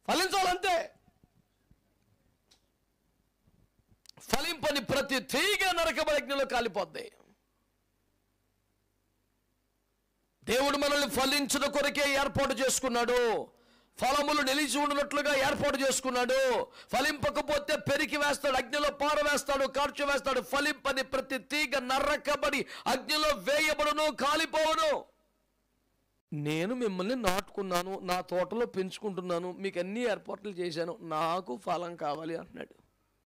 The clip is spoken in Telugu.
ఫలించాలంతే ఫలింపని ప్రతి తీగ నరకబడి అగ్నిలో కాలిపోద్ది దేవుడు మనల్ని ఫలించిన కొరకే ఏర్పాటు చేసుకున్నాడు ఫలములు నిలిచి ఉండినట్లుగా ఏర్పాటు చేసుకున్నాడు ఫలింపకపోతే పెరికి వేస్తాడు అగ్నిలో పారవేస్తాడు కార్చు వేస్తాడు ఫలింపని ప్రతి తీగ నరకబడి అగ్నిలో వేయబడును కాలిపోవును నేను మిమ్మల్ని నాటుకున్నాను నా తోటలో పెంచుకుంటున్నాను మీకు అన్ని ఏర్పాట్లు చేశాను నాకు ఫలం కావాలి అంటున్నాడు